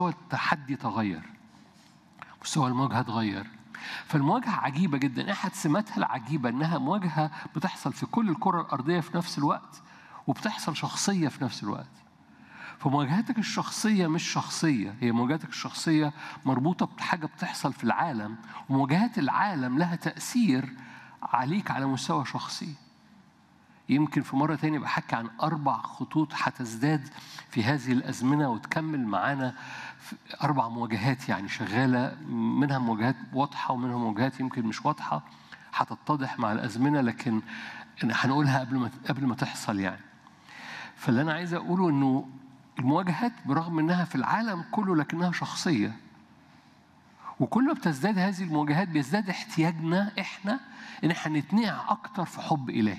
التحدي تغير مستوى المواجهة اتغير فالمواجهة عجيبة جدا أحد سماتها العجيبة إنها مواجهة بتحصل في كل الكرة الأرضية في نفس الوقت وبتحصل شخصية في نفس الوقت فمواجهتك الشخصية مش شخصية هي مواجهتك الشخصية مربوطة بحاجة بتحصل في العالم ومواجهات العالم لها تأثير عليك على مستوى شخصي يمكن في مرة تانية بحكي عن أربع خطوط هتزداد في هذه الأزمنة وتكمل معانا أربع مواجهات يعني شغالة منها مواجهات واضحة ومنها مواجهات يمكن مش واضحة هتتضح مع الأزمنة لكن هنقولها قبل ما قبل ما تحصل يعني فاللي أنا عايز أقوله إنه المواجهات برغم إنها في العالم كله لكنها شخصية وكل ما بتزداد هذه المواجهات بيزداد احتياجنا إحنا إن إحنا نتنقع أكتر في حب إلهي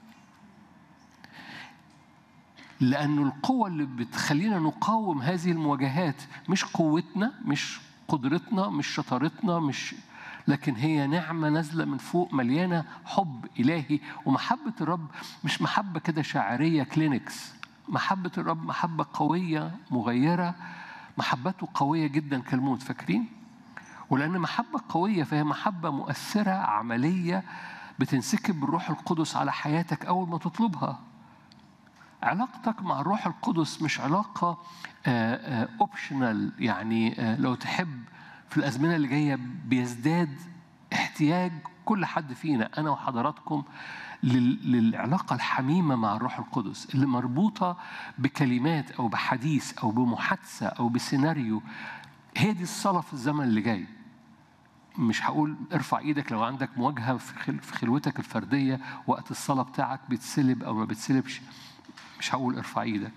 لأنه القوة اللي بتخلينا نقاوم هذه المواجهات مش قوتنا مش قدرتنا مش شطارتنا مش لكن هي نعمة نازلة من فوق مليانة حب إلهي ومحبة الرب مش محبة كده شاعرية كلينكس محبة الرب محبة قوية مغيرة محبته قوية جدا كالموت فاكرين؟ ولأن محبة قوية فهي محبة مؤثرة عملية بتنسكب بالروح القدس على حياتك أول ما تطلبها علاقتك مع الروح القدس مش علاقة اوبشنال يعني لو تحب في الأزمنة اللي جاية بيزداد احتياج كل حد فينا أنا وحضراتكم للعلاقة الحميمة مع الروح القدس اللي مربوطة بكلمات أو بحديث أو بمحادثة أو بسيناريو هي دي الصلاة في الزمن اللي جاي مش هقول ارفع ايدك لو عندك مواجهة في خلوتك الفردية وقت الصلاة بتاعك بتسلب أو ما بتسلبش مش هقول ارفع ايدك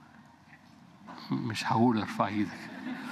مش هقول ارفع ايدك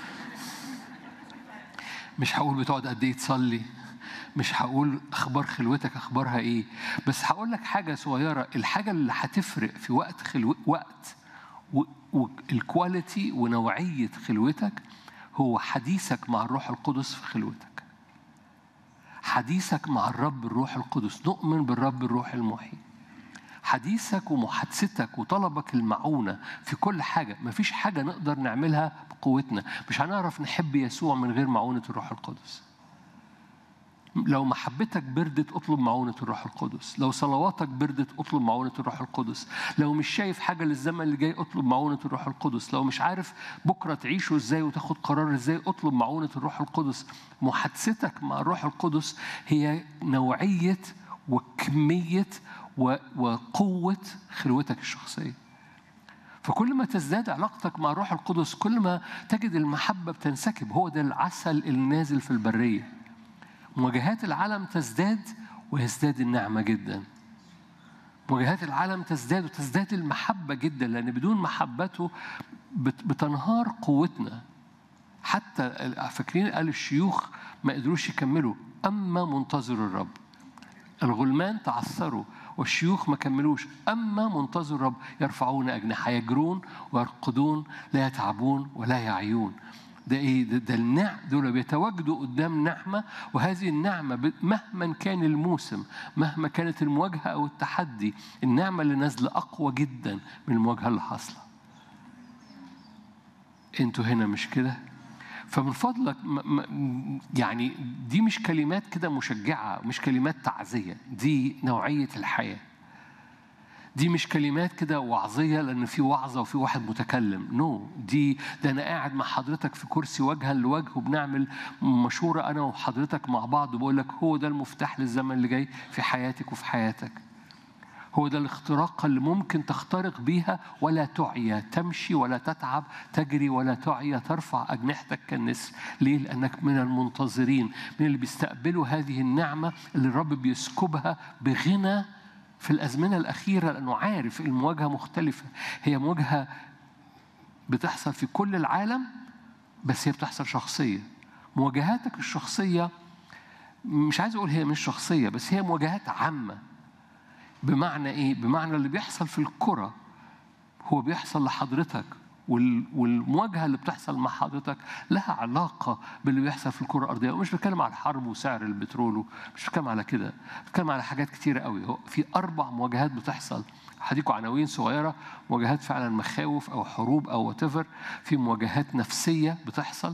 مش هقول بتقعد قد ايه تصلي مش هقول اخبار خلوتك اخبارها ايه بس هقول لك حاجه صغيره الحاجه اللي هتفرق في وقت خلو وقت والكواليتي ونوعيه خلوتك هو حديثك مع الروح القدس في خلوتك حديثك مع الرب الروح القدس نؤمن بالرب الروح المحيي حديثك ومحادثتك وطلبك المعونة في كل حاجة مفيش حاجة نقدر نعملها بقوتنا مش هنعرف نحب يسوع من غير معونة الروح القدس لو محبتك بردت اطلب معونة الروح القدس لو صلواتك بردت اطلب معونة الروح القدس لو مش شايف حاجة للزمن اللي جاي اطلب معونة الروح القدس لو مش عارف بكرة تعيشه ازاي وتاخد قرار ازاي اطلب معونة الروح القدس محادثتك مع الروح القدس هي نوعية وكمية وقوة خلوتك الشخصية فكل ما تزداد علاقتك مع الروح القدس كل ما تجد المحبة بتنسكب هو ده العسل النازل في البرية مواجهات العالم تزداد ويزداد النعمة جدا مواجهات العالم تزداد وتزداد المحبة جدا لأن بدون محبته بتنهار قوتنا حتى فاكرين قال الشيوخ ما قدروش يكملوا أما منتظر الرب الغلمان تعثروا والشيوخ ما كملوش أما منتظر الرب يرفعون أجنحة يجرون ويرقدون لا يتعبون ولا يعيون ده ايه ده, ده النعم دول بيتواجدوا قدام نعمه وهذه النعمه مهما كان الموسم مهما كانت المواجهه او التحدي النعمه اللي نازله اقوى جدا من المواجهه اللي حاصله انتوا هنا مش كده فمن فضلك يعني دي مش كلمات كده مشجعه مش كلمات تعزيه دي نوعيه الحياه دي مش كلمات كده وعظية لأن في وعظة وفي واحد متكلم نو no. دي ده أنا قاعد مع حضرتك في كرسي وجها لوجه وبنعمل مشورة أنا وحضرتك مع بعض وبقول لك هو ده المفتاح للزمن اللي جاي في حياتك وفي حياتك هو ده الاختراق اللي ممكن تخترق بيها ولا تعيا تمشي ولا تتعب تجري ولا تعيا ترفع أجنحتك كالنسر ليه؟ لأنك من المنتظرين من اللي بيستقبلوا هذه النعمة اللي الرب بيسكبها بغنى في الأزمنة الأخيرة لأنه عارف المواجهة مختلفة هي مواجهة بتحصل في كل العالم بس هي بتحصل شخصية مواجهاتك الشخصية مش عايز أقول هي مش شخصية بس هي مواجهات عامة بمعنى إيه؟ بمعنى اللي بيحصل في الكرة هو بيحصل لحضرتك وال- والمواجهه اللي بتحصل مع حضرتك لها علاقه باللي بيحصل في الكره الارضيه ومش بتكلم على الحرب وسعر البترول مش بتكلم على كده بتكلم على حاجات كتيره قوي هو في اربع مواجهات بتحصل هديكوا عناوين صغيره مواجهات فعلا مخاوف او حروب او وات في مواجهات نفسيه بتحصل